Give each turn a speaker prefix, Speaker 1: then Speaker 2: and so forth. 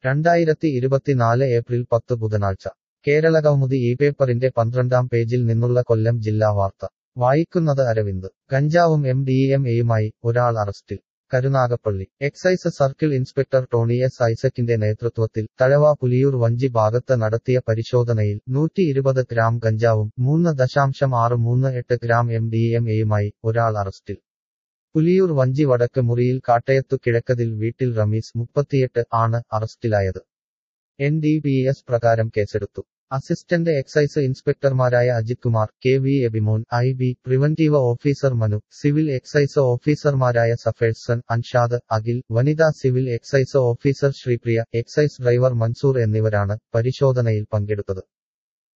Speaker 1: രണ്ടായിരത്തി ഇരുപത്തിനാല് ഏപ്രിൽ പത്ത് ബുധനാഴ്ച കേരളകൗമുദി ഈ പേപ്പറിന്റെ പന്ത്രണ്ടാം പേജിൽ നിന്നുള്ള കൊല്ലം ജില്ലാ വാർത്ത വായിക്കുന്നത് അരവിന്ദ് ഗഞ്ചാവും എം ഡി എം എയുമായി ഒരാൾ അറസ്റ്റിൽ Karunagappally excise circle inspector Tony S ഐസക്കിന്റെ നേതൃത്വത്തിൽ തഴവ പുലിയൂർ വഞ്ചി ഭാഗത്ത് നടത്തിയ പരിശോധനയിൽ നൂറ്റി ഇരുപത് ഗ്രാം ഗഞ്ചാവും മൂന്ന് ദശാംശം ആറ് മൂന്ന് എട്ട് ഗ്രാം എം ഡി എം എയുമായി ഒരാൾ അറസ്റ്റിൽ പുലിയൂർ വഞ്ചി വടക്ക് മുറിയിൽ കാട്ടയത്തു കിഴക്കതിൽ വീട്ടിൽ റമീസ് മുപ്പത്തിയെട്ട് ആണ് അറസ്റ്റിലായത് എൻ ഡി പി എസ് പ്രകാരം കേസെടുത്തു അസിസ്റ്റന്റ് എക്സൈസ് ഇൻസ്പെക്ടർമാരായ Ajith Kumar K V Abimon I B preventive officer Manu civil excise ഓഫീസർമാരായ സഫേഴ്സൺ അൻഷാദ് അഖിൽ വനിതാ civil excise officer Sreepriya excise driver Mansoor എന്നിവരാണ് പരിശോധനയിൽ പങ്കെടുത്തത്